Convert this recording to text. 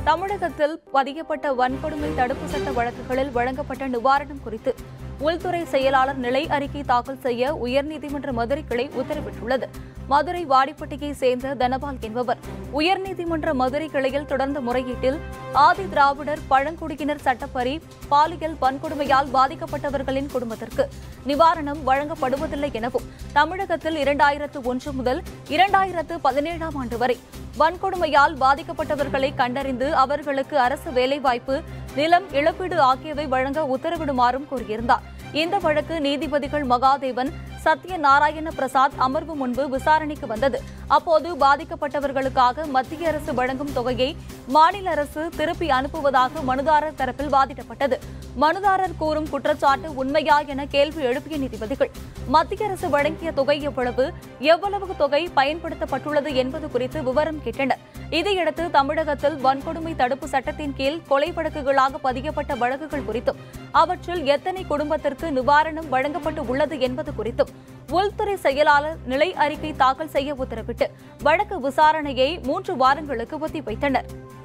தமிழகத்தில் பதியப்பட்ட வன்கொடுமை தடுப்பு சட்ட வழக்குகளில் வழங்கப்பட்ட நிவாரணம் குறித்து உள்துறை செயலாளர் நிலை அறிக்கை தாக்கல் செய்ய உயர்நீதிமன்ற மதுரை கிளை உத்தரவிட்டுள்ளது மதுரை வாடிப்பட்டியை சேர்ந்த தனபால் என்பவர் உயர்நீதிமன்ற மதுரை கிளையில் தொடர்ந்த முறையீட்டில் ஆதி திராவிடர் பழங்குடியினர் சட்டப்படி பாலியல் வன்கொடுமையால் பாதிக்கப்பட்டவர்களின் குடும்பத்திற்கு நிவாரணம் வழங்கப்படுவதில்லை எனவும் தமிழகத்தில் இரண்டாயிரத்து ஒன்று முதல் இரண்டாயிரத்து பதினேழாம் ஆண்டு வரை வன்கொடுமையால் பாதிக்கப்பட்டவர்களை கண்டறிந்து அவர்களுக்கு அரசு வேலைவாய்ப்பு நிலம் இழப்பீடு ஆகியவை வழங்க உத்தரவிடுமாறும் கூறியிருந்தார் இந்த வழக்கு நீதிபதிகள் மகாதேவன் சத்யநாராயண பிரசாத் அமர்வு முன்பு விசாரணைக்கு வந்தது அப்போது பாதிக்கப்பட்டவர்களுக்காக மத்திய அரசு வழங்கும் தொகையை மாநில அரசு திருப்பி அனுப்புவதாக மனுதாரர் தரப்பில் வாதிடப்பட்டது மனுதாரர் கூறும் குற்றச்சாட்டு உண்மையா என கேள்வி எழுப்பிய நீதிபதிகள் மத்திய அரசு வழங்கிய தொகை எவ்வளவு எவ்வளவு தொகை பயன்படுத்தப்பட்டுள்ளது என்பது குறித்து விவரம் கேட்டனர் இதையடுத்து தமிழகத்தில் வன்கொடுமை தடுப்பு சட்டத்தின் கீழ் கொலை வழக்குகளாக பதியப்பட்ட வழக்குகள் குறித்தும் அவற்றில் எத்தனை குடும்பத்திற்கு நிவாரணம் வழங்கப்பட்டு உள்ளது என்பது குறித்தும் உள்துறை செயலாளர் நிலை அறிக்கை தாக்கல் செய்ய உத்தரவிட்டு வழக்கு விசாரணையை மூன்று வாரங்களுக்கு ஒத்திவைத்தனர்